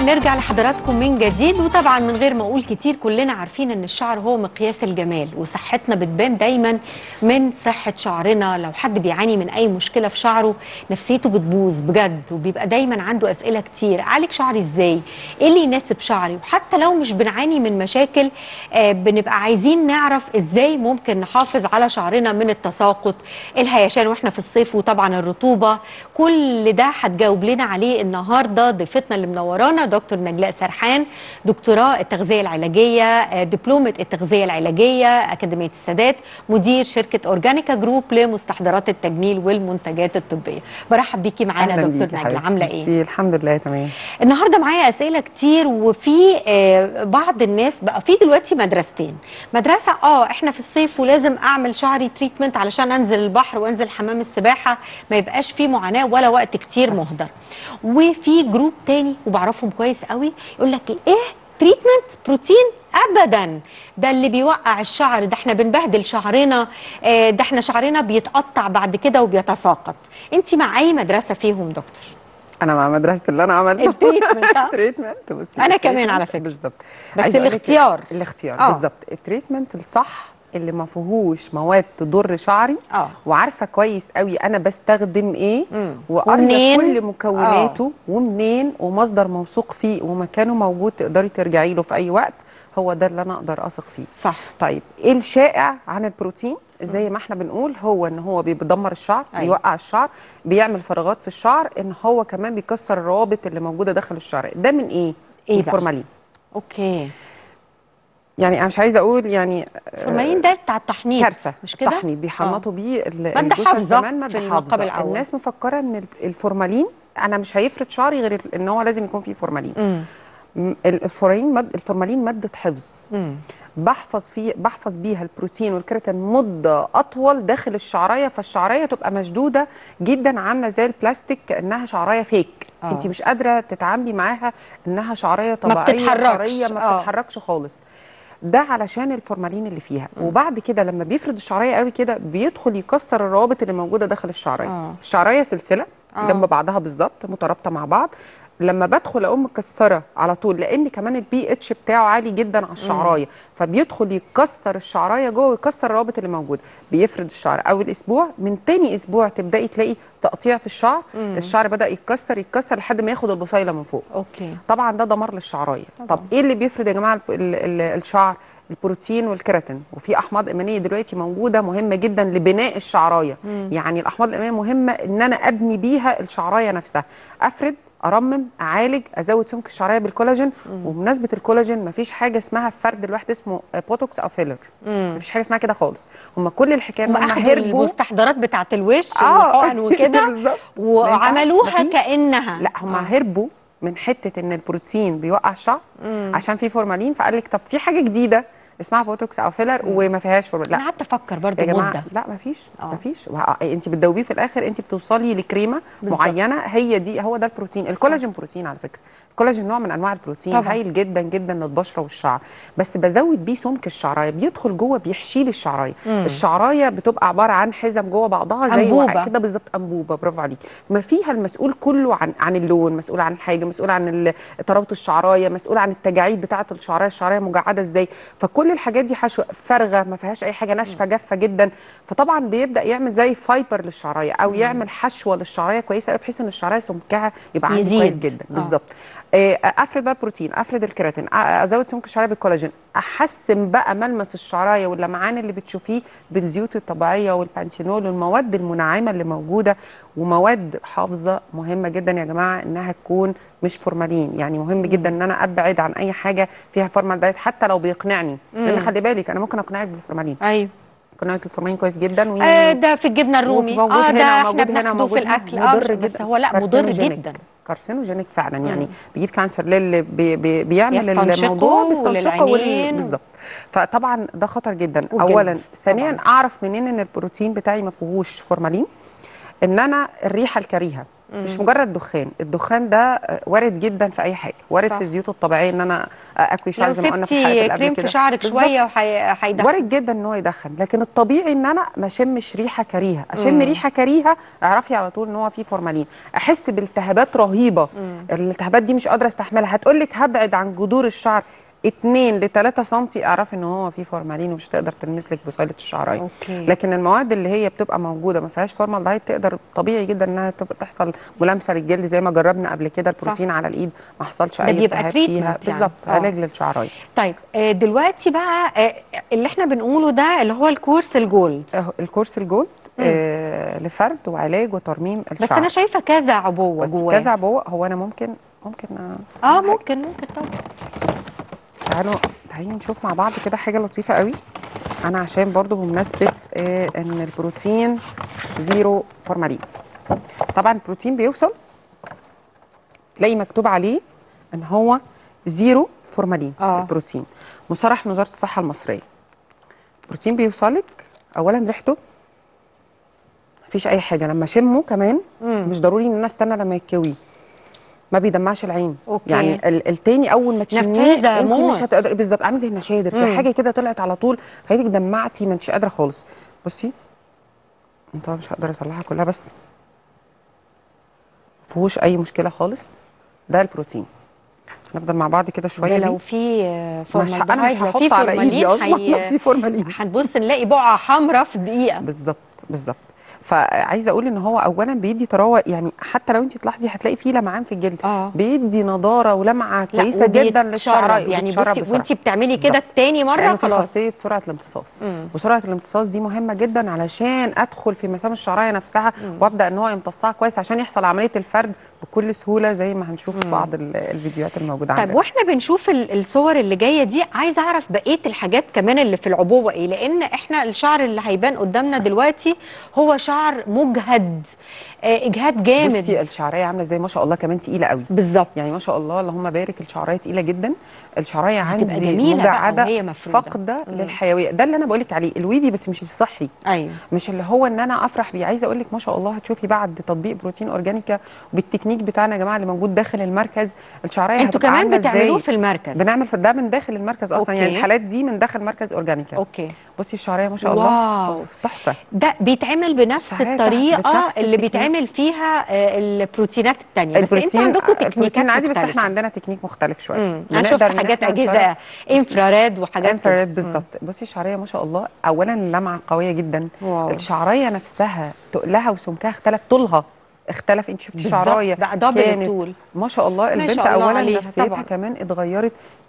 نرجع لحضراتكم من جديد وطبعا من غير ما اقول كتير كلنا عارفين ان الشعر هو مقياس الجمال وصحتنا بتبان دايما من صحه شعرنا لو حد بيعاني من اي مشكله في شعره نفسيته بتبوظ بجد وبيبقى دايما عنده اسئله كتير اعالج شعري ازاي ايه اللي يناسب شعري وحتى لو مش بنعاني من مشاكل آه بنبقى عايزين نعرف ازاي ممكن نحافظ على شعرنا من التساقط الهيشان واحنا في الصيف وطبعا الرطوبه كل ده هتجاوب لنا عليه النهارده ضيفتنا اللي منورانا دكتور نجلاء سرحان دكتوراه التغذيه العلاجيه آه، دبلومه التغذيه العلاجيه اكاديميه السادات مدير شركه اورجانيكا جروب لمستحضرات التجميل والمنتجات الطبيه برحب بيكي معانا أهلاً دكتور بيكي نجلاء حبيبتي. عامله ايه ميرسي، الحمد لله تمام النهارده معايا اسئله كتير وفي آه، بعض الناس بقى في دلوقتي مدرستين مدرسه اه احنا في الصيف ولازم اعمل شعري تريتمنت علشان انزل البحر وانزل حمام السباحه ما يبقاش فيه معاناه ولا وقت كتير مهدر وفي جروب تاني وبعرفهم كويس قوي يقول لك ايه تريتمنت بروتين ابدا ده اللي بيوقع الشعر ده احنا بنبهدل شعرنا آه، ده احنا شعرنا بيتقطع بعد كده وبيتساقط انت مع اي مدرسه فيهم دكتور انا مع مدرسه اللي انا عملته التريتمنت، آه. التريتمنت بصي أنا التريتمنت كمان على فكرة. بالظبط بس عايزة أقول لك الاختيار. الاختيار آه. بالظبط التريتمنت الصح اللي ما فيهوش مواد تضر شعري آه. وعارفه كويس قوي انا بستخدم ايه مم. وقاريه ومنين؟ كل مكوناته ومنين ومصدر موثوق فيه ومكانه موجود تقدري ترجعي له في اي وقت هو ده اللي انا اقدر اثق فيه صح طيب ايه الشائع عن البروتين زي ما احنا بنقول هو ان هو بيدمر الشعر أيوة. بيوقع الشعر بيعمل فراغات في الشعر ان هو كمان بيكسر الروابط اللي موجوده داخل الشعر ده من ايه إيه من بقى؟ الفورمالين اوكي يعني انا مش عايزه اقول يعني الفورمالين ده بتاع التحنيط كارثه مش كده تحنيط بيحنطوا بيه ال- مادة الجثث حافظة زمان ماده في حافظه المقابل الأول. الناس مفكره ان ال- الفورمالين انا مش هيفرد شعري غير ال- ان هو لازم يكون فيه فورمالين مم. م- الفورمالين مد الفورمالين ماده حفظ مم. بحفظ فيه بحفظ بيها البروتين والكيراتين مده اطول داخل الشعريه فالشعريه تبقى مشدوده جدا عامله زي البلاستيك كانها شعريه فيك آه. آه. انت مش قادره تتعاملي معاها انها شعريه طبيعيه بتتحركش. طريه ما آه. بتتحركش خالص ده علشان الفورمالين اللي فيها وبعد كده لما بيفرد الشعريه قوي كده بيدخل يكسر الروابط اللي موجوده داخل الشعريه آه. الشعريه سلسله آه. جنب بعضها بالظبط مترابطه مع بعض لما بدخل اقوم مكسره على طول لان كمان البي اتش بتاعه عالي جدا على الشعرايه فبيدخل يكسر الشعرايه جوه ويكسر الروابط اللي موجوده بيفرد الشعر اول اسبوع من تاني اسبوع تبداي تلاقي تقطيع في الشعر الشعر بدا يتكسر يتكسر لحد ما ياخد البصيله من فوق اوكي طبعا ده دمار للشعرايه طبعاً. طب ايه اللي بيفرد يا جماعه ال ال ال الشعر البروتين والكيراتين وفي احماض امينيه دلوقتي موجوده مهمه جدا لبناء الشعرايه يعني الاحماض الامينيه مهمه ان انا ابني بيها الشعرايه نفسها افرد ارمم اعالج ازود سمك الشعرايه بالكولاجين وبمناسبه الكولاجين مفيش حاجه اسمها فرد لوحده اسمه بوتوكس او فيلر مفيش حاجه اسمها كده خالص هم كل الحكايه ان هم هم اخدوا هربوا المستحضرات بتاعه الوش آه. والحقن وكده بالظبط. ما وعملوها ينفعش، مفيش. كانها لا هم آه. هربوا من حته ان البروتين بيوقع الشعر عشان في فورمالين فقال لك طب في حاجه جديده اسمها بوتوكس او فيلر وما فيهاش فورمالين انا لا قعدت افكر برضو يا جماعه مده لا مفيش آه. مفيش وه- انت بتدوبيه في الاخر انت بتوصلي لكريمه بالظبط. معينه هي دي هو ده البروتين الكولاجين بروتين على فكره الكولاجين نوع من انواع البروتين طبعاً. هايل جدا جدا للبشره والشعر بس بزود بيه سمك الشعرايه بيدخل جوه بيحشي لي الشعرايه الشعرايه بتبقى عباره عن حزم جوه بعضها زي أنبوبة. واحد كده بالظبط انبوبه برافو عليك ما فيها المسؤول كله عن عن اللون مسؤول عن حاجه مسؤول عن ال- ترابط الشعرايه مسؤول عن التجاعيد بتاعه الشعرايه الشعرايه مجعده ازاي فكل الحاجات دي حشو فارغه ما فيهاش اي حاجه ناشفه جافه جدا فطبعا بيبدا يعمل زي فايبر للشعرايه او يعمل حشوه للشعرايه كويسه قوي بحيث ان الشعرايه سمكها يبقى عندي يزيد. كويس جدا آه. بالظبط آه، افرد بقى بروتين افرد الكيراتين أ- ازود سمك الشعرايه بالكولاجين احسن بقى ملمس الشعرايه واللمعان اللي بتشوفيه بالزيوت الطبيعيه والبانسينول والمواد المنعمه اللي موجوده ومواد حافظه مهمه جدا يا جماعه انها تكون مش فورمالين يعني مهم جدا ان انا ابعد عن اي حاجه فيها فورمالدهيد حتى لو بيقنعني لان خلي بالك انا ممكن اقنعك بالفورمالين ايوه اقنعك الفورمالين كويس جدا و... آه ده في الجبنه الرومي موجود اه ده هنا احنا وموجود هنا بناخده في وموجود هنا. الاكل اه مضر بس جدا هو لا مضر كارسينوجينيك. جدا كارسينوجينيك فعلا يعني بيجيب كانسر للي بي بي بيعمل يستنشقه الموضوع بيستنشقه وال- وللعينين. بالظبط فطبعا ده خطر جدا والجلد اولا ثانيا طبعاً. اعرف منين ان البروتين بتاعي ما فيهوش فورمالين ان انا الريحه الكريهه مش مجرد دخان الدخان ده آه، وارد جدا في اي حاجه وارد صح. في الزيوت الطبيعيه ان انا آه، اكوي شعري لو زي ما قلنا في الحلقات سبتي اللي قبل كريم كده في شعرك بالظبط. شويه وهيدخل وارد جدا ان هو يدخن لكن الطبيعي ان انا ما اشمش ريحه كريهه اشم مم. ريحه كريهه اعرفي على طول ان هو فيه فورمالين احس بالتهابات رهيبه الالتهابات دي مش قادره استحملها هتقول لك هبعد عن جذور الشعر 2 ل 3 سم اعرفي ان هو فيه فورمالين ومش تقدر تلمس لك بصيله الشعرايه اوكي لكن المواد اللي هي بتبقى موجوده ما فيهاش فورمالدهيد تقدر طبيعي جدا انها تبقى تحصل ملامسه للجلد زي ما جربنا قبل كده صح. البروتين على الايد ما حصلش ده اي بيبقى التهاب treatment فيها يعني. بالظبط آه. علاج للشعرايه طيب آه، دلوقتي بقى آه، اللي احنا بنقوله ده اللي هو الكورس الجولد أهو الكورس الجولد آه لفرد وعلاج وترميم الشعر بس انا شايفه كذا عبوه بس جواه كذا عبوه هو انا ممكن ممكن آه، اه ممكن ممكن طبعا تعالوا تعالي نشوف مع بعض كده حاجه لطيفه قوي انا عشان برضو بمناسبه آه ان البروتين زيرو فورمالين طبعا البروتين بيوصل تلاقي مكتوب عليه ان هو زيرو فورمالين آه. البروتين مصرح من وزاره الصحه المصريه البروتين بيوصلك اولا ريحته مفيش اي حاجه لما اشمه كمان مم. مش ضروري ان انا استنى لما يتكوي ما بيدمعش العين أوكي. يعني ال- التاني اول ما تشميه نفاذة انت موت. مش هتقدري بالظبط عامل زي النشادر مم. في حاجه كده طلعت على طول خليتك دمعتي ما انتش قادره خالص بصي طبعا مش هقدر اطلعها كلها بس مفيهوش اي مشكله خالص ده البروتين هنفضل مع بعض كده شويه ده لو ليه؟ في آه، مش ه- انا مش فورمالدهيد لو في هحط على ايدي فورمالين اصلا لو هي- في فورمالين هنبص نلاقي بقعه حمراء في دقيقه بالظبط بالظبط فعايزه اقول ان هو اولا بيدي طراوه يعني حتى لو انت تلاحظي هتلاقي فيه لمعان في الجلد اه بيدي نضاره ولمعه لا، كويسه جدا وبيتشرب. للشعرايه يعني وبيتشرب بصي بسرعة. وانت بتعملي بالظبط. كده تاني مره لانه في خلاص خاصيه سرعه الامتصاص مم. وسرعه الامتصاص دي مهمه جدا علشان ادخل في مسام الشعرايه نفسها وابدا ان هو يمتصها كويس عشان يحصل عمليه الفرد بكل سهوله زي ما هنشوف في بعض ال- الفيديوهات الموجوده طيب عندنا واحنا بنشوف ال- الصور اللي جايه دي عايزه اعرف بقيه الحاجات كمان اللي في العبوه ايه لان احنا الشعر اللي هيبان قدامنا دلوقتي هو شعر مجهد آه، اجهاد جامد بصي الشعرايه عامله زي ما شاء الله كمان تقيله قوي بالظبط يعني ما شاء الله اللهم بارك الشعرايه تقيله جدا الشعرايه دي تبقى عندي جميلة بقى مجعده وهي مفرودة. فاقده مم. للحيويه ده اللي انا بقول لك عليه الويفي بس مش الصحي ايوه مش اللي هو ان انا افرح بيه عايزه اقول لك ما شاء الله هتشوفي بعد تطبيق بروتين اورجانيكا بالتكنيك بتاعنا يا جماعه اللي موجود داخل المركز الشعرايه انتوا هتبقى كمان عاملة بتعملوه إزاي. في المركز بنعمل في ده من داخل المركز اصلا يعني أوكي. الحالات دي من داخل مركز اورجانيكا اوكي بصي الشعرايه ما شاء الله واو. تحفه ده بيتعمل بنفس الشعرية الطريقه بنفس اللي التكنيك. بيتعمل فيها آه، البروتينات التانية بس انتوا عندكم تكنيكات البروتين عادي بس مختلفة. احنا عندنا تكنيك مختلف شويه امم انا شفت بنقدر إن حاجات إحنا اجهزه نفرق- انفراريد وحاجات كده. انفراريد بالظبط بصي الشعريه ما شاء الله اولا اللمعه قويه جدا واو. الشعريه نفسها تقلها وسمكها اختلف طولها اختلف انت شفتي بالظبط، الشعرايه بقى دبل كانت الطول ما شاء الله ما البنت شاء الله اولا عليها نفسيتها طبعاً. كمان اتغيرت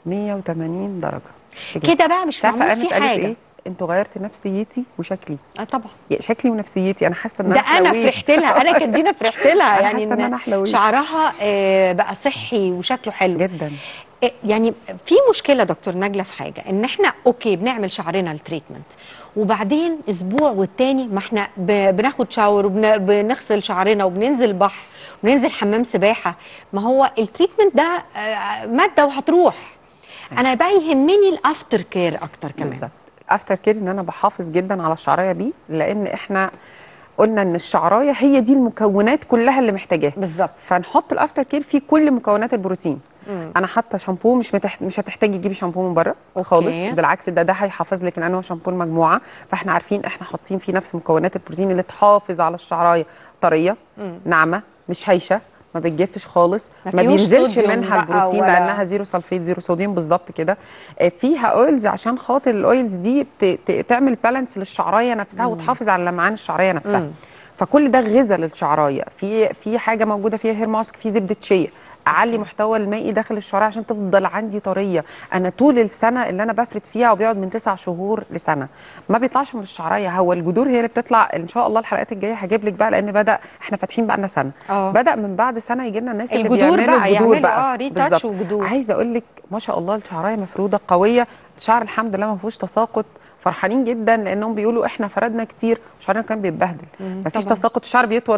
180 درجه بجد. كده بقى مش عارفه معمول قامت فيه قالت حاجه ايه انتوا غيرتي نفسيتي وشكلي اه طبعا يعني شكلي ونفسيتي انا حاسه ان ده انا انا حلويت. فرحت لها انا كدينا فرحت لها أنا يعني حاسة إن أنا حلويت. شعرها آه، بقى صحي وشكله حلو جدا آه، يعني في مشكله دكتور نجله في حاجه ان احنا اوكي بنعمل شعرنا التريتمنت وبعدين اسبوع والتاني ما احنا ب- بناخد شاور وبنغسل شعرنا وبننزل بحر وبننزل حمام سباحه ما هو التريتمنت ده آه، ماده وهتروح انا بقى يهمني الافتر كير اكتر كمان بالظبط افتر كير ان انا بحافظ جدا على الشعرايه بيه لان احنا قلنا ان الشعرايه هي دي المكونات كلها اللي محتاجاها بالظبط فنحط الافتر كير فيه كل مكونات البروتين مم. انا حاطه شامبو مش متحت... مش هتحتاجي تجيبي شامبو من بره أوكي. خالص بالعكس ده ده هيحافظ لك لان هو شامبو المجموعه فاحنا عارفين احنا حاطين فيه نفس مكونات البروتين اللي تحافظ على الشعرايه طريه مم. ناعمه مش هايشه ما بتجفش خالص ما ما فيهوش بينزلش صوديوم منها بقى البروتين ولا- لانها زيرو سلفيت زيرو صوديوم بالظبط كده آه، فيها اويلز عشان خاطر الاويلز دي ت- ت- تعمل بالانس للشعرايه نفسها وتحافظ على لمعان الشعرايه نفسها مم. فكل ده غذاء للشعرايه في في حاجه موجوده فيها هير ماسك في زبده شيا اعلي محتوى المائي داخل الشعرايه عشان تفضل عندي طريه انا طول السنه اللي انا بفرد فيها وبيقعد من تسع شهور لسنه ما بيطلعش من الشعرايه هو الجذور هي اللي بتطلع ان شاء الله الحلقات الجايه هجيب لك بقى لان بدا احنا فاتحين بقى لنا سنه اه بدا من بعد سنه يجي لنا الناس اللي الجذور بيعملوا بقى الجذور يعملوا بقى اه ريتاتش بالظبط. وجذور عايزه اقول لك ما شاء الله الشعرايه مفروده قويه الشعر الحمد لله ما فيهوش تساقط فرحانين جدا لانهم بيقولوا احنا فردنا كتير شعرنا كان بيتبهدل مم، مفيش طبعاً. تساقط الشعر بيطول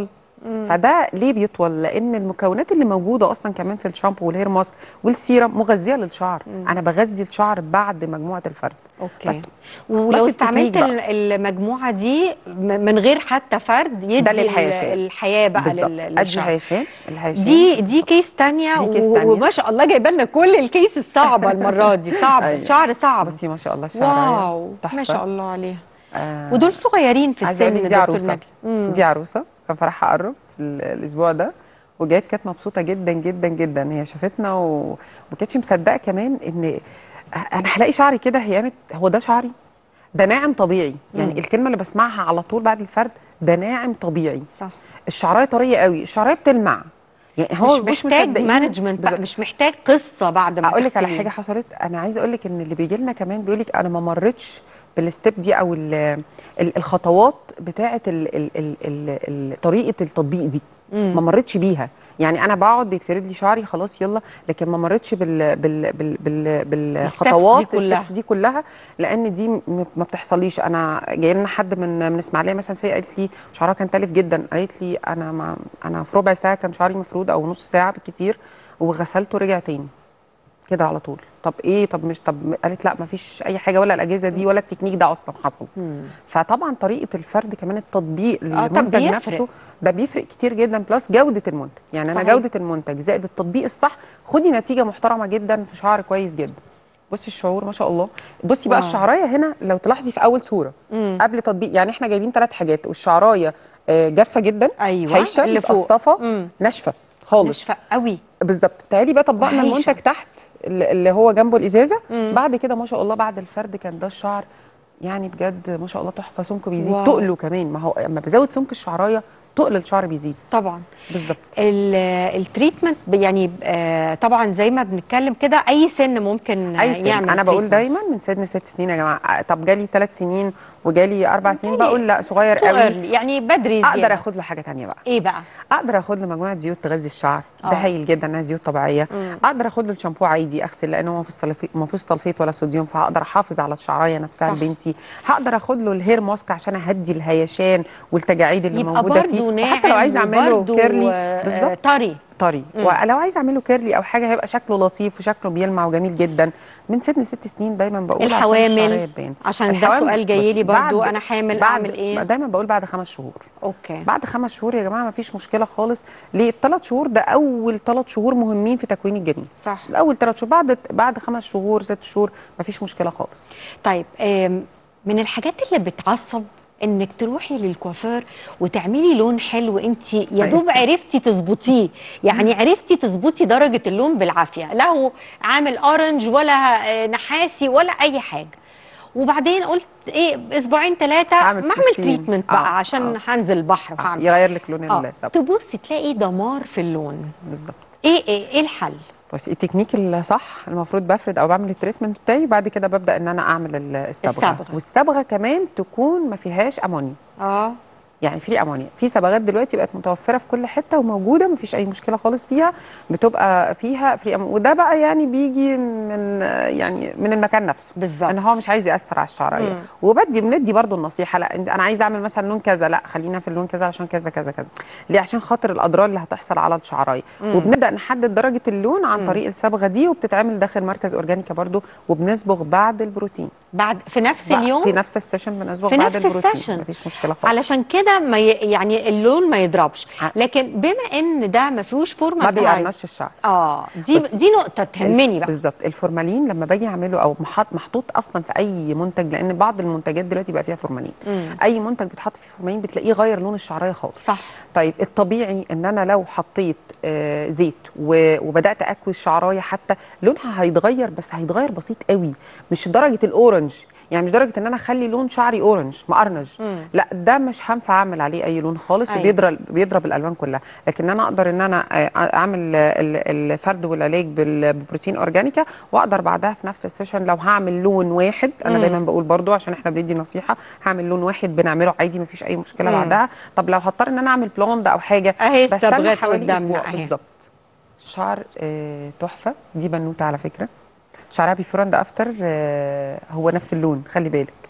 فده ليه بيطول لان المكونات اللي موجوده اصلا كمان في الشامبو والهير ماسك والسيرم مغذيه للشعر انا بغذي الشعر بعد مجموعه الفرد اوكي بس ولو بس استعملت التكنيك ال- المجموعه دي م- من غير حتى فرد يدي ال- للهيشان. الحياه بقى بالظبط لل- ادي للشعر هيشان الهيشان دي دي كيس تانية, دي كيس و- تانية. وما شاء الله جايبه لنا كل الكيس الصعبه المره دي صعب أيوة. شعر صعب بصي ما شاء الله الشعرايه واو تحفة. ما شاء الله عليها آه ودول صغيرين في عايزه اقول السن لك دي دكتور عروسه نجل مم. دي عروسه كان فرحها قرب في ال- الاسبوع ده وجات كانت مبسوطه جدا جدا جدا هي شافتنا و- وما كانتش مصدقه كمان ان انا هلاقي شعري كده هي قامت هو ده شعري ده ناعم طبيعي يعني مم. الكلمه اللي بسمعها على طول بعد الفرد ده ناعم طبيعي صح الشعرايه طريه قوي الشعرايه بتلمع يعني هو مش محتاج مصدقين. مانجمنت بقى بالظبط. مش محتاج قصه بعد ما اقول لك على تغسليه. حاجه حصلت انا عايزه اقول لك ان اللي بيجي لنا كمان بيقول لك انا ما مرتش بالستيب دي او ال ال الخطوات بتاعه ال ال ال ال ال طريقه التطبيق دي ما مرتش بيها يعني انا بقعد بيتفرد لي شعري خلاص يلا لكن ما مرتش بال بال بال بال بالخطوات دي كلها. الستبس دي كلها لان دي م- ما بتحصليش انا جاي لنا حد من من اسماعيليه مثلا سي قالت لي شعرها كان تالف جدا قالت لي انا ما انا في ربع ساعه كان شعري مفرود او نص ساعه بالكتير وغسلته ورجع تاني كده على طول طب ايه طب مش طب قالت لا ما فيش اي حاجه ولا الاجهزه دي ولا التكنيك ده اصلا حصل فطبعا طريقه الفرد كمان التطبيق طب للمنتج بيفرق. نفسه ده بيفرق كتير جدا بلس جوده المنتج يعني انا صحيح. جوده المنتج زائد التطبيق الصح خدي نتيجه محترمه جدا في شعر كويس جدا بصي الشعور ما شاء الله بصي بقى واو. الشعرايه هنا لو تلاحظي في اول صوره قبل تطبيق يعني احنا جايبين ثلاث حاجات والشعرايه آه، جافه جدا أيوة، هشه اللي فوق. متقصفه مم. ناشفه خالص ناشفه قوي بالظبط تعالي بقى طبقنا وهايشة. المنتج تحت اللي اللي هو جنبه الازازه بعد كده ما شاء الله بعد الفرد كان ده الشعر يعني بجد ما شاء الله تحفه سمكه بيزيد واو. تقله كمان ما هو اما بزود سمك الشعرايه تقل الشعر بيزيد طبعا بالظبط ال- التريتمنت ب- يعني آه، طبعا زي ما بنتكلم كده اي سن ممكن آه، اي سن يعمل انا بقول treatment. دايما من سن ست سنين يا جماعه طب جالي ثلاث سنين وجالي اربع سنين متهيألي بقول لا صغير too قوي early، يعني بدري اقدر زيادة. اخد له حاجه تانية بقى ايه بقى اقدر اخد له مجموعه زيوت تغذي الشعر آه. ده هايل جدا انها زيوت طبيعيه اقدر اخد له الشامبو عادي اغسل لانه ما فيهوش سلفي- ما فيهوش سلفيت ولا صوديوم فهقدر احافظ على الشعرايه نفسها صح. لبنتي هقدر اخد له الهير ماسك عشان اهدي الهيشان والتجاعيد اللي يبقى موجوده برضه فيه ناعم حتى لو عايز اعمله وبرضه، كيرلي آه، بالظبط طري طري ولو عايز اعمله كيرلي او حاجه هيبقى شكله لطيف وشكله بيلمع وجميل جدا من سن ست سنين دايما بقول عشان الحوامل، الشعرية تبان. عشان ده الحوامل- سؤال جاي لي بصي، برضو، بعد- أنا حامل بعد أعمل إيه؟ دايما بقول بعد خمس شهور اوكي بعد خمس شهور يا جماعه ما فيش مشكله خالص ليه الثلاث شهور ده اول ثلاث شهور مهمين في تكوين الجنين صح اول ثلاث شهور بعد بعد خمس شهور ست شهور ما فيش مشكله خالص طيب آم، من الحاجات اللي بتعصب انك تروحي للكوافير وتعملي لون حلو انت يا أيوة. دوب عرفتي تظبطيه يعني عرفتي تظبطي درجه اللون بالعافيه لا هو عامل اورنج ولا آه، نحاسي ولا اي حاجه وبعدين قلت ايه اسبوعين ثلاثه هعمل ما اعمل فليكسين. تريتمنت بقى آه، عشان آه. هنزل البحر آه، وهعمل يغير لك لون اه السبب تبصي تلاقي دمار في اللون بالظبط ايه ايه ايه الحل بصي التكنيك الصح المفروض بفرد او بعمل التريتمنت بتاعي بعد كده ببدا ان انا اعمل ال- الصبغه الصبغة. والصبغه كمان تكون ما فيهاش امونيا اه يعني فري امونيا في صبغات دلوقتي بقت متوفره في كل حته وموجوده مفيش اي مشكله خالص فيها بتبقى فيها فري امونيا وده بقى يعني بيجي من يعني من المكان نفسه بالظبط. ان هو مش عايز ياثر على الشعريه وبدي بندي برضو النصيحه لا انت انا عايز اعمل مثلا لون كذا لا خلينا في اللون كذا عشان كذا كذا كذا ليه عشان خاطر الاضرار اللي هتحصل على الشعرايه وبنبدا نحدد درجه اللون عن طريق الصبغه دي وبتتعمل داخل مركز اورجانيكا برضو وبنصبغ بعد البروتين بعد في نفس بقى اليوم في نفس السيشن بنصبغ في بعد نفس البروتين السيشن. مفيش مشكله خالص علشان كده ما ي... يعني اللون ما يضربش ع- لكن بما ان ده ما فيهوش ما فورمالدهايد بيقرنش الشعر اه دي بصي، دي نقطه تهمني بقى بالظبط الفورمالين لما باجي اعمله او محط محطوط اصلا في اي منتج لان بعض المنتجات دلوقتي بقى فيها فورمالين مم. اي منتج بيتحط فيه فورمالين بتلاقيه غير لون الشعريه خالص صح. طيب الطبيعي ان انا لو حطيت آه زيت و- وبدات اكوي الشعرايه حتى لونها هيتغير بس هيتغير بسيط قوي مش درجه الاورنج يعني مش درجه ان انا اخلي لون شعري اورنج مقرنج لا ده مش هينفع اعمل عليه اي لون خالص أيوة. وبيضرب بيضرب الالوان كلها لكن انا اقدر ان انا آه، اعمل ال- الفرد والعلاج بال- ببروتين اورجانيكا واقدر بعدها في نفس السيشن لو هعمل لون واحد انا دايما بقول برضو عشان احنا بندي نصيحه هعمل لون واحد بنعمله عادي مفيش اي مشكله مم. بعدها طب لو هضطر ان انا اعمل بلوند او حاجه أهي بستنى الصبغات حوالي قدامنا أسبوع أهي. بالظبط شعر آه، تحفه دي بنوته على فكره شعرها بيفور اند افتر هو نفس اللون خلي بالك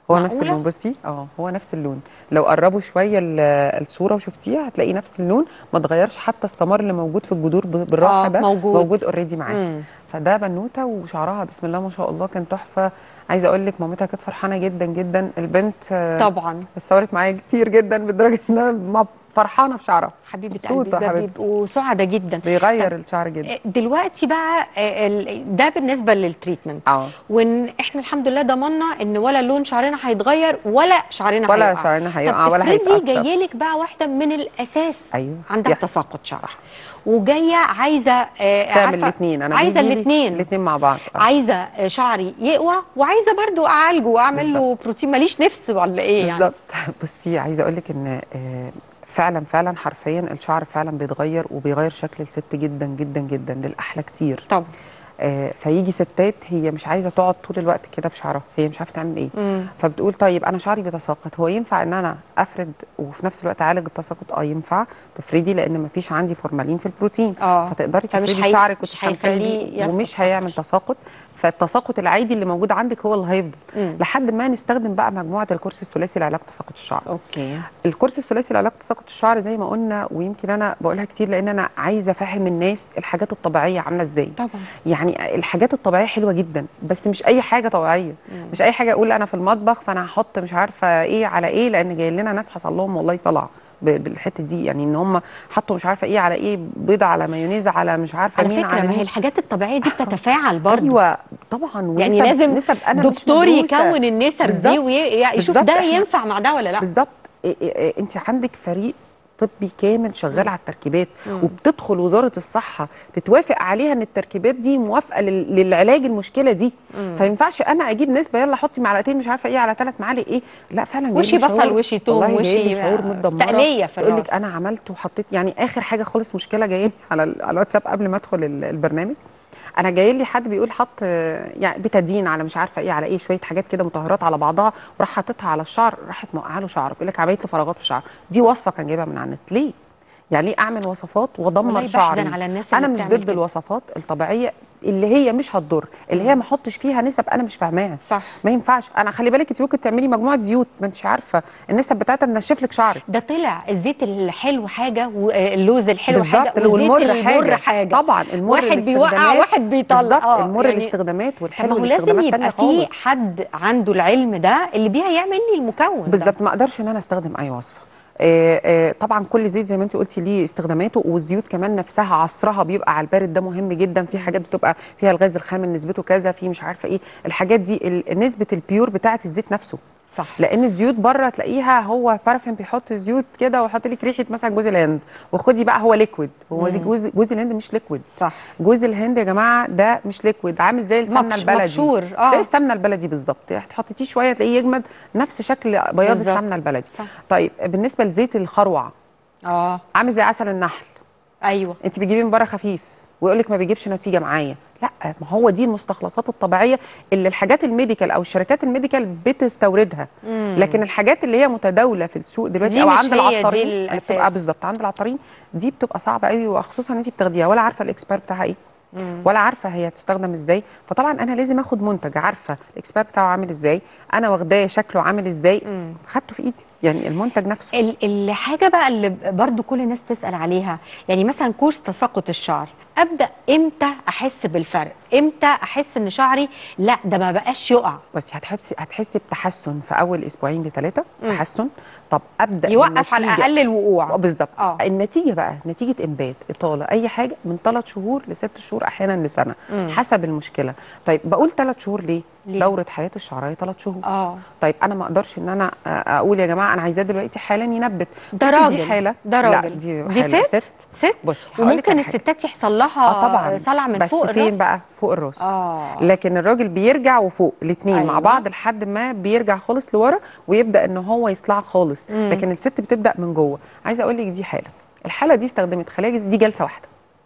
هو نفس معقولة؟ اللون بصي اه هو نفس اللون لو قربوا شويه ال- الصوره وشفتيها هتلاقي نفس اللون ما اتغيرش حتى السمار اللي موجود في الجذور ب- بالراحه آه، ده موجود. موجود اوريدي معاه مم. فده بنوته وشعرها بسم الله ما شاء الله كان تحفه عايزه اقول لك مامتها كانت فرحانه جدا جدا البنت آه، طبعا اتصورت معايا كتير جدا لدرجه انها ما- فرحانه في شعرها حبيبه مبسوطة قلبي ده حبيبتي. بيبقوا سعداء جدا بيغير الشعر جدا دلوقتي بقى آه، ال- ده بالنسبه للتريتمنت اه وان احنا الحمد لله ضمننا ان ولا لون شعرنا هيتغير ولا شعرنا ولا هيقع شعرنا هيقع طب ولا افرضي هيتأثر. جايه لك بقى واحده من الاساس ايوه عندها يحصل. تساقط شعر صح. وجايه عايزه آه، تعمل عارفة، الاثنين انا عايزه بيجيلي الاثنين الاثنين مع بعض آه. عايزه آه، شعري يقوى وعايزه برضو اعالجه واعمل له بروتين ماليش نفس ولا ايه يعني بالظبط بصي عايزه اقول لك ان آه، فعلا فعلا حرفيا الشعر فعلا بيتغير وبيغير شكل الست جدا جدا جدا للاحلى كتير طبعا آه، فيجي ستات هي مش عايزه تقعد طول الوقت كده بشعرها هي مش عارفه تعمل ايه مم. فبتقول طيب انا شعري بيتساقط هو ينفع ان انا افرد وفي نفس الوقت اعالج التساقط اه ينفع تفردي لان مفيش عندي فورمالين في البروتين آه. فتقدري فمش تفردي هي- شعرك مش وتستمتعي هيخليه بيه يسقط ومش هيعمل تساقط فالتساقط العادي اللي موجود عندك هو اللي هيفضل مم. لحد ما نستخدم بقى مجموعه الكورس الثلاثي لعلاج تساقط الشعر اوكي الكورس الثلاثي لعلاج تساقط الشعر زي ما قلنا ويمكن انا بقولها كتير لان انا عايزه افهم الناس الحاجات الطبيعيه عامله ازاي طبعا يعني الحاجات الطبيعيه حلوه جدا بس مش اي حاجه طبيعيه مش اي حاجه اقول انا في المطبخ فانا هحط مش عارفه ايه على ايه لان جاي لنا ناس حصل لهم والله صلع ب- بالحته دي يعني ان هم حطوا مش عارفه ايه على ايه بيضه على مايونيز على مش عارفه على مين فكره ما مين. هي الحاجات الطبيعيه دي بتتفاعل برضو ايوه طبعا يعني ونسب- لازم نسب أنا مش دكتور مدروسة. يكون النسب بالظبط. دي ويشوف بالظبط. ده إحنا- ينفع مع ده ولا لا بالظبط إيه إيه إيه انت عندك فريق طبي كامل شغال على التركيبات وبتدخل وزاره الصحه تتوافق عليها ان التركيبات دي موافقه لل- للعلاج المشكله دي فينفعش انا اجيب نسبه يلا حطي معلقتين مش عارفه ايه على ثلاث معالق ايه لا فعلا جايب وشي لي بصل، شعور- وشي توم، والله جايب لي وشي شعور آه، متدمره تقلية في تقول لك الراس. انا عملت وحطيت يعني اخر حاجه خالص مشكله جايه لي على ال- على الواتساب قبل ما ادخل ال- البرنامج انا جاي لي حد بيقول حط آه، يعني بتادين على مش عارفه ايه على ايه شويه حاجات كده مطهرات على بعضها وراح حاططها على الشعر راحت موقعه له شعره بيقول لك عملت له فراغات في الشعر دي وصفه كان جايبها من على النت ليه يعني ليه اعمل وصفات والله وادمر بحزن شعري على الناس اللي انا مش بتعمل ضد كده. الوصفات الطبيعيه اللي هي مش هتضر اللي هي ما احطش فيها نسب انا مش فاهماها صح ما ينفعش انا خلي بالك انت ممكن تعملي مجموعه زيوت ما انتش عارفه النسب بتاعتها تنشف لك شعرك ده طلع الزيت الحلو حاجه واللوز الحلو حاجه بالظبط والزيت والمر المر حاجه حاجه طبعا المر واحد بيوقع الاستخدامات- واحد بيطلع بالظبط آه، المر يعني الاستخدامات طب والحلو ما هو لازم الاستخدامات تانية يبقى في خالص حد عنده العلم ده اللي بيها يعمل لي المكون ده. بالظبط ما اقدرش ان انا استخدم اي وصفه آه، آه، طبعا كل زيت زي ما انت قلتي ليه استخداماته والزيوت كمان نفسها عصرها بيبقى على البارد ده مهم جدا في حاجات بتبقى فيها الغاز الخام نسبته كذا في مش عارفه ايه الحاجات دي ال- نسبه البيور بتاعه الزيت نفسه صح لان الزيوت بره تلاقيها هو بارافين بيحط زيوت كده ويحط لك ريحه مثلا جوز الهند وخدي بقى هو ليكويد هو زي جوز جوز الهند مش ليكويد صح جوز الهند يا جماعه ده مش ليكويد عامل زي السمنه مبش- البلدي مبشور، آه. زي السمنه البلدي بالظبط تحطيتيه شويه تلاقيه يجمد نفس شكل بياض بالظبط. السمنه البلدي صح. طيب بالنسبه لزيت الخروع اه عامل زي عسل النحل ايوه انت بتجيبيه من بره خفيف ويقول لك ما بيجيبش نتيجه معايا لا ما هو دي المستخلصات الطبيعيه اللي الحاجات الميديكال او الشركات الميديكال بتستوردها لكن الحاجات اللي هي متداوله في السوق دلوقتي دي او مش عند هي دي العطارين الأساس. بتبقى بالظبط عند العطارين دي بتبقى صعبه قوي وخصوصا ان انت بتاخديها ولا عارفه الاكسبير بتاعها ايه ولا عارفه هي هتستخدم ازاي فطبعا انا لازم اخد منتج عارفه الاكسبير بتاعه عامل ازاي انا واخداه شكله عامل ازاي خدته في ايدي يعني المنتج نفسه ال- الحاجه بقى اللي برضو كل الناس تسال عليها يعني مثلا كورس تساقط الشعر ابدا امتى احس بالفرق امتى احس ان شعري لا ده ما بقاش يقع بصي هتحسي هتحسي بتحسن في اول اسبوعين لثلاثه تحسن طب ابدا يوقف على النتيجة- الاقل الوقوع آه، بالظبط آه. النتيجه بقى نتيجه انبات اطاله اي حاجه من ثلاث شهور لست شهور احيانا لسنه حسب المشكله طيب بقول ثلاث شهور ليه؟ ليه؟ دوره حياه الشعرايه ثلاث شهور اه طيب انا ما اقدرش ان انا آه، اقول يا جماعه انا عايزاه دلوقتي حالا ينبت ده بصي راجل دي حاله ده لا راجل دي, دي حالة ست ست بصي هقول لك وممكن على حاجة. الستات يحصل لها اه طبعا صلع من بس فوق فين الراس. بقى فوق الراس آه. لكن الراجل بيرجع وفوق الاثنين أيوة. مع بعض لحد ما بيرجع خالص لورا ويبدا ان هو يصلع خالص لكن الست بتبدا من جوه عايزه اقول لك دي حاله الحاله دي استخدمت خلايا جذ- دي جلسه واحده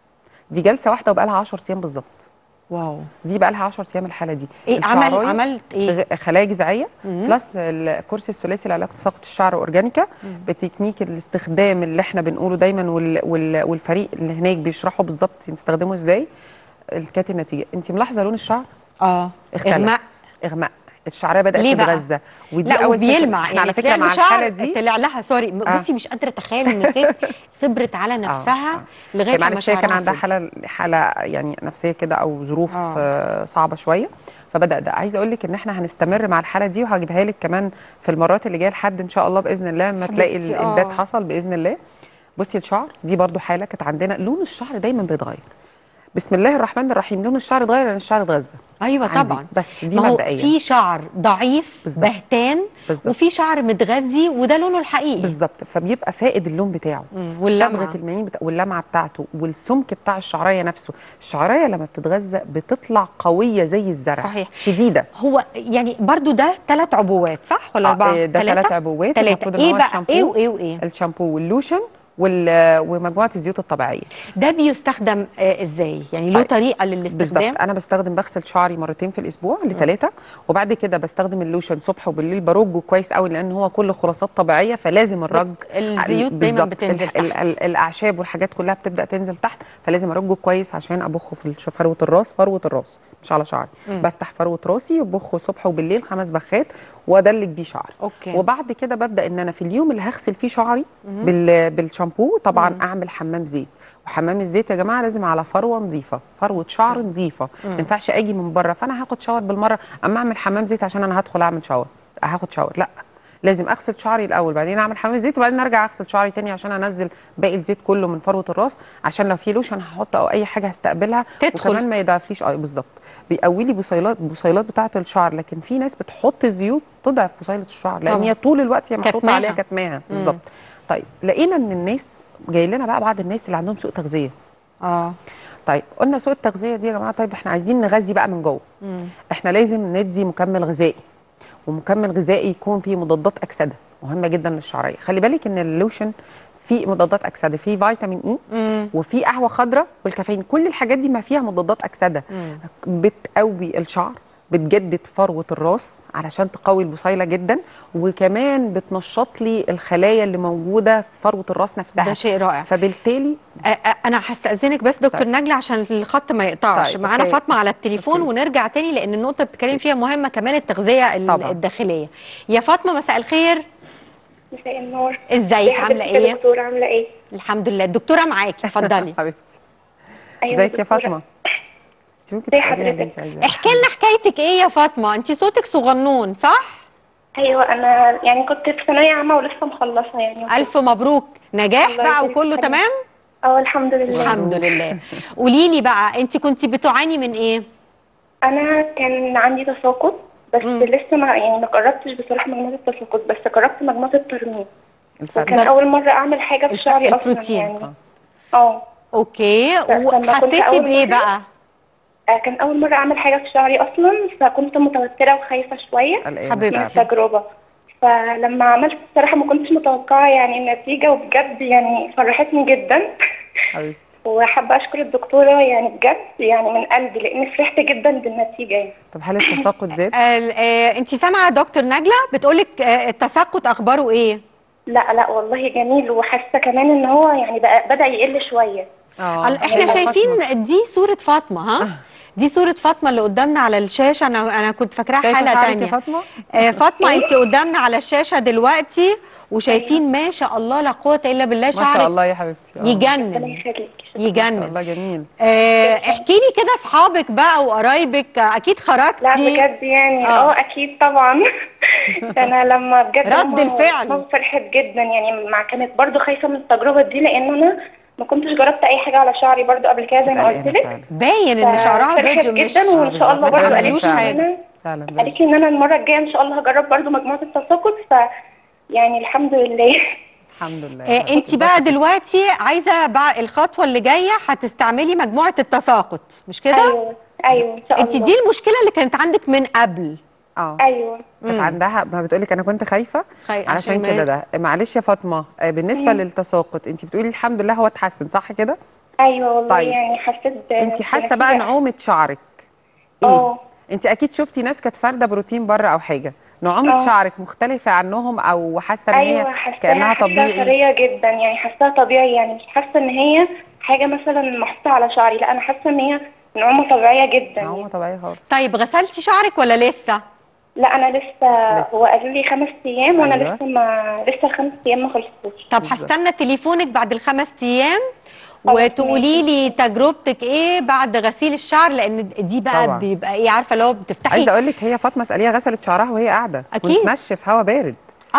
دي جلسه واحده وبقى لها 10 ايام بالظبط واو دي بقى لها 10 ايام الحاله دي ايه عمل الشعراية عملت ايه غ- خلايا جذعيه بلس الكورس الثلاثي لعلاج تساقط الشعر اورجانيكا بتكنيك الاستخدام اللي احنا بنقوله دايما وال وال والفريق اللي هناك بيشرحوا بالظبط نستخدمه ازاي كانت النتيجه انت ملاحظه لون الشعر اه اختلف اغماء اغماء الشعريه بدات ليه بقى؟ تتغذى ودي لا اول فكرة. وبيلمع احنا على يعني فكره طلع له مع شعر الحاله دي طلع لها سوري آه. بصي مش قادره اتخيل ان ست صبرت على نفسها آه. لغايه هي لما معلش هي كان شعرها عندها فضي. حاله حاله يعني نفسيه كده او ظروف آه. آه. صعبه شويه فبدا ده عايزه اقول لك ان احنا هنستمر مع الحاله دي وهجيبها لك كمان في المرات اللي جايه لحد ان شاء الله باذن الله لما تلاقي حبيبتي، الانبات آه. حصل باذن الله بصي الشعر دي برضو حاله كانت عندنا لون الشعر دايما بيتغير بسم الله الرحمن الرحيم لون الشعر اتغير لان الشعر اتغذى ايوه عندي. طبعا بس دي ما هو مبدئيا في شعر ضعيف بالظبط. بهتان بالظبط. وفي شعر متغذي وده لونه الحقيقي بالظبط فبيبقى فائد اللون بتاعه مم. واللمعة. صبغه المعين بتا... واللمعه بتاعته والسمك بتاع الشعريه نفسه الشعريه لما بتتغذى بتطلع قويه زي الزرع صحيح. شديده هو يعني برضو ده ثلاث عبوات صح ولا آه، اربعه إيه ده ثلاث عبوات ثلاثه المفروض ان ايه هو بقى الشامبو ايه وايه وايه الشامبو واللوشن وال... ومجموعه الزيوت الطبيعيه ده بيستخدم آه ازاي يعني له طيب. طريقه للاستخدام بالظبط انا بستخدم بغسل شعري مرتين في الاسبوع لثلاثه وبعد كده بستخدم اللوشن صبح وبالليل برجه كويس قوي لان هو كله خلاصات طبيعيه فلازم الرج الزيوت دايما بالظبط. بتنزل ال- ال- تحت. ال- الاعشاب والحاجات كلها بتبدا تنزل تحت فلازم ارجه كويس عشان ابخه في الش- فروه الراس فروه الراس مش على شعري بفتح فروه راسي وبخه صبح وبالليل خمس بخات وادلك بيه شعري أوكي. وبعد كده ببدا ان انا في اليوم اللي هغسل فيه شعري بال... بالشامبو طبعا اعمل حمام زيت وحمام الزيت يا جماعه لازم على فروه نظيفه فروه شعر نظيفه ما ينفعش اجي من بره فانا هاخد شاور بالمره اما اعمل حمام زيت عشان انا هدخل اعمل شاور هاخد شاور لا لازم اغسل شعري الاول بعدين اعمل حمام زيت وبعدين ارجع اغسل شعري تاني عشان انزل باقي الزيت كله من فروه الراس عشان لو في لوشن هحط او اي حاجه هستقبلها تدخل. وكمان ما يضعفليش اه بالظبط بيقوي لي بصيلات بصيلات بتاعه الشعر لكن في ناس بتحط الزيوت تضعف بصيله الشعر لان طبعا. هي طول الوقت هي محطوطه كتماها. عليها كتماها بالظبط طيب لقينا ان الناس جاي لنا بقى بعض الناس اللي عندهم سوء تغذيه اه طيب قلنا سوء التغذيه دي يا جماعه طيب احنا عايزين نغذي بقى من جوه احنا لازم ندي مكمل غذائي ومكمل غذائي يكون فيه مضادات اكسده مهمه جدا للشعريه خلي بالك ان اللوشن فيه مضادات اكسده فيه فيتامين اي وفيه قهوه خضراء والكافيين كل الحاجات دي ما فيها مضادات اكسده بتقوي الشعر بتجدد فروه الراس علشان تقوي البصيله جدا وكمان بتنشط لي الخلايا اللي موجوده في فروه الراس نفسها ده شيء رائع. فبالتالي آه، آه، انا هستاذنك بس دكتور طيب. نجله عشان الخط ما يقطعش طيب، معانا أوكي. فاطمه على التليفون أوكي. ونرجع تاني لان النقطه اللي بتتكلمي فيها مهمه كمان التغذيه ال- طبعاً. الداخليه يا فاطمه مساء الخير مساء النور ازيك عامله حضرتك يا ايه دكتورة عاملة ايه؟ الحمد لله الدكتوره معاكي اتفضلي حبيبتي أيوة ازيك يا دكتورة. فاطمه انت ممكن ازي تساليها اللي حضرتك؟ انت عايزاه احكي لنا حكايتك ايه يا فاطمه انت صوتك صغنون صح أيوة أنا يعني كنت في ثانوية عامة ولسه مخلصة يعني الف مبروك نجاح الله بقى يبارك وكله فيك. تمام اه الحمد لله الحمد لله قولي لي بقى انت كنت بتعاني من ايه أنا كان عندي تساقط بس لسه ما يعني ما جربتش بصراحة مجموعة التساقط بس جربت مجموعة الترميم الفرق وكان أول مرة أعمل حاجة في الف- شعري أصلا البروتين. يعني اه اوكي لما كنت وحسيتي أول بايه مرة- بقى آه، كان أول مرة أعمل حاجة في شعري أصلا فكنت متوترة وخايفة شوية قلقانة حبيبتي. من فعلا. التجربة فلما عملت الصراحة ما كنتش متوقعة يعني النتيجة وبجد يعني فرحتني جدا حبيبتي وحابة أشكر الدكتورة يعني بجد يعني من قلبي لأني فرحت جدا بالنتيجة يعني طب هل التساقط زاد؟ انت سامعه دكتور نجله بتقولك آه، التساقط اخباره ايه لا لا والله جميل وحاسة كمان إن هو يعني بقى بدأ يقل شوية اه ال- احنا هي شايفين فاطمة. دي صوره فاطمه ها دي صوره فاطمه اللي قدامنا على الشاشه انا انا كنت فاكراها شايفة حاله شعرك يا تانية فاطمة؟ آه، فاطمه انت قدامنا على الشاشه دلوقتي وشايفين ما شاء الله لا قوه الا بالله ما شاء شعرك الله يا حبيبتي آه. ربنا يجنن يخليك ما شاء يجنن الله جميل آه، احكي لي كده اصحابك بقى وقرايبك آه، اكيد لا خرجتي بجد يعني آه. اه اكيد طبعا انا لما بجد رد ماما- الفعل. ماما فرحت جدا يعني مع كانت برضو خايفه من التجربه دي لان انا ما كنتش جربت اي حاجه على شعري برضو قبل كده زي ما قلت قلقانة لك فعلا باين ان شعرها فرحت فيديو مش جدا وان شاء الله بالظبط. برضو ما قالت تعملوش لي إن حاجه أنا- فعلا قالت لي ان انا المره الجايه ان شاء الله هجرب برضو مجموعه التساقط ف يعني الحمد لله الحمد لله آه، انت بقى دلوقتي عايزه بقى الخطوه اللي جايه هتستعملي مجموعه التساقط مش كده ايوه ايوه ان شاء انت الله دي المشكله اللي كانت عندك من قبل اه ايوه كانت عندها ما بتقولك انا كنت خايفه خاي- عشان علشان ما- كده ده معلش يا فاطمه آه، بالنسبه للتساقط انت بتقولي الحمد لله هو اتحسن صح كده ايوه والله طيب. يعني حسيت انت حاسه بقى بنتيجة نعومه شعرك ايه اه. انت اكيد شفتي ناس كانت فارده بروتين بره او حاجه نعومه اه. شعرك مختلفه عنهم او حاسه ان ايوه هي حاساها كانها حاساها طبيعي طريه جدا يعني حاساها طبيعي يعني مش حاسه ان هي حاجه مثلا محطوطه على شعري لا انا حاسه ان هي نعومه طبيعيه جدا نعومه طبيعيه خالص طيب غسلتي شعرك ولا لسه لا انا لسه, لسه. هو قالوا لي خمس ايام وانا أيوة. لسه ما لسه الخمس ايام ما خلصتوش طب بالظبط. هستنى تليفونك بعد الخمس ايام خلاص، وتقولي لي تجربتك ايه بعد غسيل الشعر لان دي بقى طبعا. بيبقى ايه عارفه لو بتفتحي عايزه اقول لك هي فاطمه اساليها غسلت شعرها وهي قاعده أكيد. وتنشف هوا بارد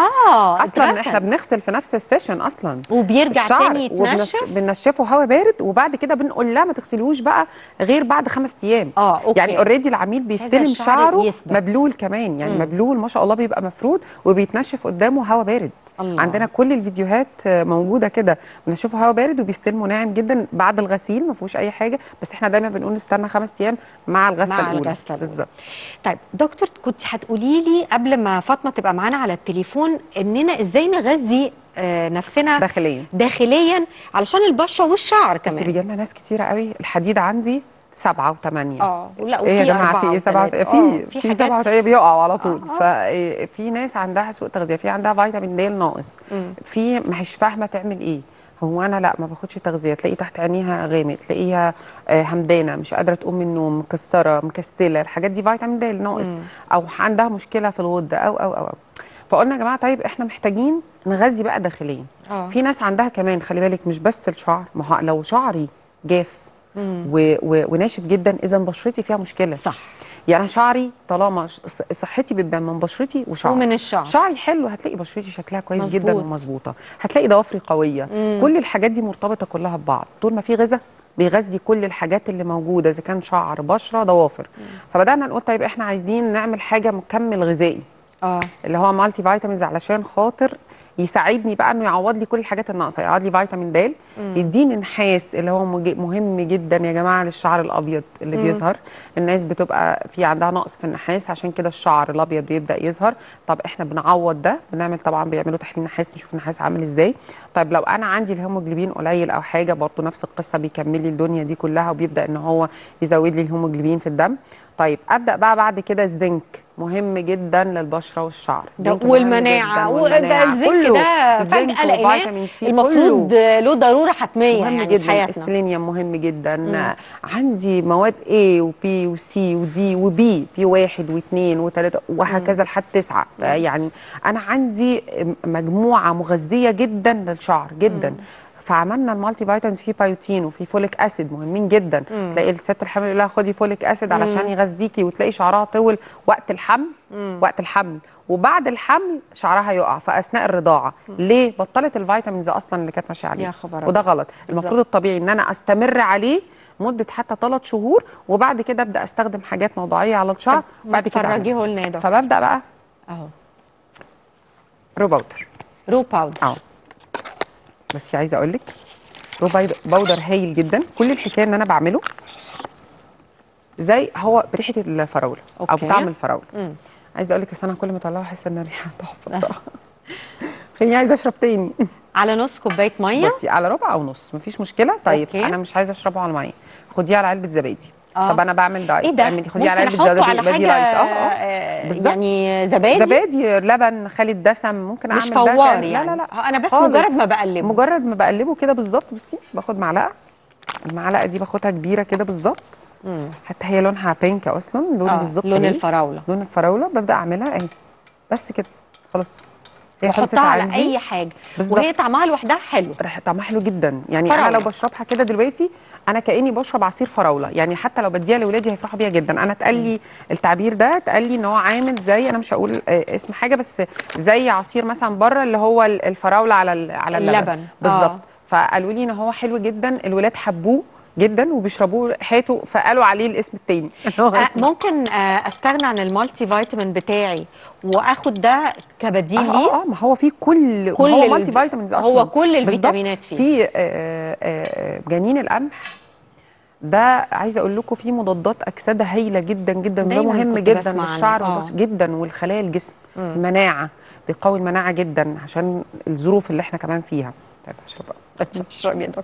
اه اصلا اتغسل. احنا بنغسل في نفس السيشن اصلا وبيرجع الشعر تاني وبنش- يتنشف بننشفه هوا بارد وبعد كده بنقول لها ما تغسليهوش بقى غير بعد خمس ايام اه اوكي يعني اوريدي العميل بيستلم الشعر شعره يثبت. مبلول كمان يعني مم. مبلول ما شاء الله بيبقى مفرود وبيتنشف قدامه هوا بارد الله. عندنا كل الفيديوهات آه، موجوده كده بنشوفه هوا بارد وبيستلمه ناعم جدا بعد الغسيل ما فيهوش اي حاجه بس احنا دايما بنقول نستنى خمس ايام مع الغسله مع الاولى الغسلة الأولى. بالظبط طيب دكتور كنت هتقولي لي قبل ما فاطمه تبقى معانا على التليفون اننا ازاي نغذي آه، نفسنا داخليا داخليا علشان البشره والشعر بس كمان بيجي لنا ناس كتيره قوي الحديد عندي سبعة وثمانية اه لا ايه يا وفي جماعه أربعة في ايه سبعة وتلاتة. في آه، في حاجات- سبعة وثمانية بيقعوا على طول آه، ففي ناس عندها سوء تغذيه في عندها فيتامين د ناقص مم. في مش فاهمه تعمل ايه هو انا لا ما باخدش تغذيه تلاقي تحت عينيها غامق تلاقيها آه، همدانه مش قادره تقوم من النوم مكسره مكسله الحاجات دي فيتامين د ناقص مم. او عندها مشكله في الغده او او او, أو. فقلنا يا جماعه طيب احنا محتاجين نغذي بقى داخليا آه. في ناس عندها كمان خلي بالك مش بس الشعر ما هو لو شعري جاف مم. و و وناشف جدا اذا بشرتي فيها مشكله صح يعني أنا شعري طالما ش- ص- صحتي بتبان من بشرتي وشعري ومن الشعر شعري حلو هتلاقي بشرتي شكلها كويس مظبوط. جدا ومظبوطه هتلاقي ضوافري قويه مم. كل الحاجات دي مرتبطه كلها ببعض طول ما في غذاء بيغذي كل الحاجات اللي موجوده اذا كان شعر بشره ضوافر فبدانا نقول طيب احنا عايزين نعمل حاجه مكمل غذائي اه اللي هو مالتي فيتامينز علشان خاطر يساعدني بقى انه يعوض لي كل الحاجات الناقصه يعوض لي فيتامين د يديني نحاس اللي هو مج- مهم جدا يا جماعه للشعر الابيض اللي بيظهر الناس بتبقى في عندها نقص في النحاس عشان كده الشعر الابيض بيبدا يظهر طب احنا بنعوض ده بنعمل طبعا بيعملوا تحليل نحاس نشوف النحاس عامل ازاي طيب لو انا عندي الهيموجلوبين قليل او حاجه برضه نفس القصه بيكمل لي الدنيا دي كلها وبيبدا ان هو يزود لي الهيموجلوبين في الدم طيب ابدا بقى بعد كده الزنك مهم جدا للبشره والشعر ده الزنك مهم والمناعه جداً وده والمناعة. الزنك كله. ده الزنك فجاه لقيناه وفيتامين سي المفروض كله. له ضروره حتميه مهم يعني جدا في حياتنا السيلينيوم مهم جدا عندي مواد A وبي وسي ودي وبي بي واحد واثنين وثلاثة وهكذا لحد تسعة يعني أنا عندي مجموعة مغذية جدا للشعر جدا فعملنا المالتي فيتامينز فيه بايوتين وفي فوليك اسيد مهمين جدا تلاقي الست الحامل يقول لها خدي فوليك اسيد علشان يغذيكي وتلاقي شعرها طول وقت الحمل وقت الحمل وبعد الحمل شعرها يقع في اثناء الرضاعه ليه بطلت الفيتامينز اصلا اللي كانت ماشيه عليه يا خبر وده أبيض. غلط المفروض الطبيعي ان انا استمر عليه مده حتى ثلاث شهور وبعد كده ابدا استخدم حاجات موضعيه على الشعر بعد كده أعمل. فرجيه لنا يا دكتور فببدا بقى اهو رو باودر رو باودر اه بس عايزه اقول لك رو بايد- باودر هايل جدا كل الحكايه ان انا بعمله زي هو بريحه الفراوله او أوكي. بطعم الفراوله مم. عايزه اقول لك بس انا كل ما اطلعه احس ان الريحه تحفه بصراحه خليني عايزه اشرب تاني على نص كوبايه ميه بصي على ربع او نص مفيش مشكله طيب أوكي. انا مش عايزه اشربه على الميه خديه على علبه زبادي آه. طب انا بعمل دايت ايه ده اعملي خديه على ممكن علبه احطه على زبادي حاجه لايت اه اه آه، بالظبط. يعني زبادي زبادي لبن خالي الدسم ممكن اعمل مش ده فوار كان- يعني لا لا لا انا بس خالص. مجرد ما بقلبه مجرد ما بقلبه كده بالظبط بصي باخد معلقه المعلقه دي باخدها كبيره كده بالظبط مم. حتى هي لونها بينك اصلا لون آه، بالظبط لون هي. الفراوله لون الفراوله ببدا اعملها اهي بس كده خلاص هي خلصت بحطها على عندي. اي حاجه بالظبط. وهي طعمها لوحدها حلو ريحة طعمها حلو جدا يعني فراولة. انا لو بشربها كده دلوقتي انا كاني بشرب عصير فراوله يعني حتى لو بديها لاولادي هيفرحوا بيها جدا انا اتقال لي التعبير ده اتقال لي ان هو عامل زي انا مش هقول آه، اسم حاجه بس زي عصير مثلا بره اللي هو ال- الفراوله على ال- على اللبن, اللبن. بالظبط آه. فقالوا لي ان هو حلو جدا الولاد حبوه جدا وبيشربوه حياته فقالوا عليه الاسم التاني اللي هو آه، اسمه- ممكن آه، استغنى عن المالتي فيتامين بتاعي واخد ده كبديل اه ليه اه اه ما هو فيه كل كل هو ال- مالتي فيتامينز اصلا هو كل بالظبط. الفيتامينات فيه. في آه، آه، آه، جنين القمح ده عايزه اقول لكم فيه مضادات اكسده هايله جدا جدا ده دايماً مهم كنت جدا بسمع عنه. للشعر آه. والبشرة جدا والخلايا الجسم المناعه بيقوي المناعه جدا عشان الظروف اللي احنا كمان فيها طيب هشرب بقى اشرب يا دكتور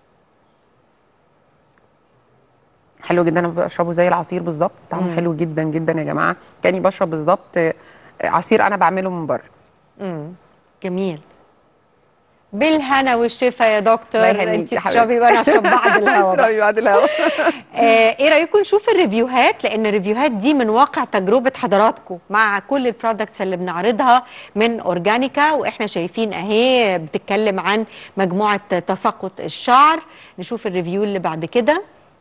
حلو جدا انا بشربه زي العصير بالظبط طعمه حلو جدا جدا يا جماعه كاني بشرب بالظبط آه، عصير انا بعمله من بره مم. جميل بالهنا والشفا يا دكتور الله يهنيك انت يا تشربي حبيبتي. وانا اشرب بعد الهوا بقى. اشربي بعد الهوا آه، ايه رايكم نشوف الريفيوهات لان الريفيوهات دي من واقع تجربه حضراتكم مع كل البرودكتس اللي بنعرضها من اورجانيكا واحنا شايفين اهي بتتكلم عن مجموعه تساقط الشعر نشوف الريفيو اللي بعد كده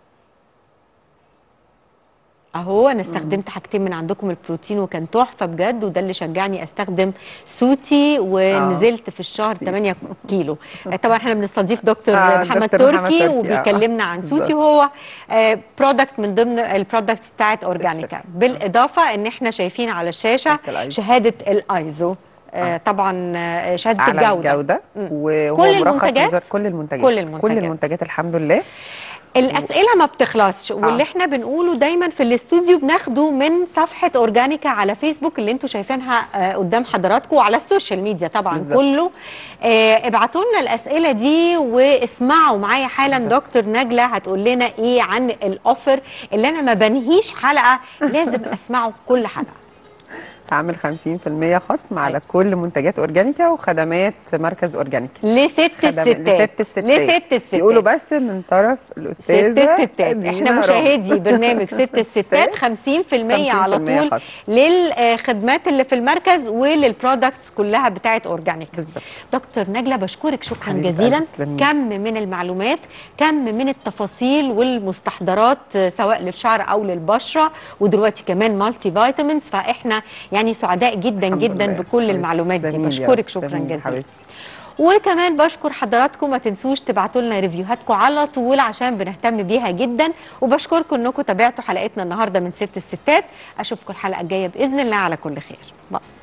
اهو انا استخدمت حاجتين من عندكم البروتين وكان تحفه بجد وده اللي شجعني استخدم سوتي ونزلت في الشهر لذيذ. 8 كيلو طبعا احنا بنستضيف دكتور آه، محمد دكتور محمد تركي تركي، آه. وبيكلمنا عن سوتي بالظبط. وهو برودكت من ضمن البرودكتس بتاعت اورجانيكا بالاضافه ان احنا شايفين على الشاشه الأيزو. شهاده الايزو آه، طبعا آه، شهاده على الجوده الجودة مم. وهو كل مرخص المنتجات؟ وزارة كل المنتجات كل المنتجات. كل المنتجات الحمد لله الاسئله ما بتخلصش واللي احنا بنقوله دايما في الاستوديو بناخده من صفحه اورجانيكا على فيسبوك اللي انتم شايفينها آه، قدام حضراتكم وعلى السوشيال ميديا طبعا بالظبط. كله آه، ابعتوا لنا الاسئله دي واسمعوا معايا حالا بالظبط. دكتور نجله هتقول لنا ايه عن الاوفر اللي انا ما بنهيش حلقه لازم اسمعه كل حلقه تعمل 50% خصم على كل منتجات اورجانيكا وخدمات مركز اورجانيكا لست خدم- الستات لست الستات لست الستات يقولوا بس من طرف ست الاستاذه الستات دينا احنا رامز. مشاهدي برنامج ست الستات 50% على 50% طول خصم. للخدمات اللي في المركز وللبرودكتس كلها بتاعت اورجانيك بالظبط. دكتور نجله بشكرك شكرا حبيبة جزيلا قلبي، تسلمي. كم من المعلومات كم من التفاصيل والمستحضرات آه، سواء للشعر او للبشره ودلوقتي كمان مالتي فيتامينز فاحنا يعني سعداء جدا الحمد جدا لله. بكل حبيبتي، المعلومات دي تسلمي لي يا بشكرك رب، شكرا تسلمي لي جزيلا حبيبتي. وكمان بشكر حضراتكم ما تنسوش تبعتوا لنا ريفيوهاتكم على طول عشان بنهتم بيها جدا وبشكركم انكم تابعتوا حلقتنا النهارده من ست الستات اشوفكم الحلقه الجايه باذن الله على كل خير باي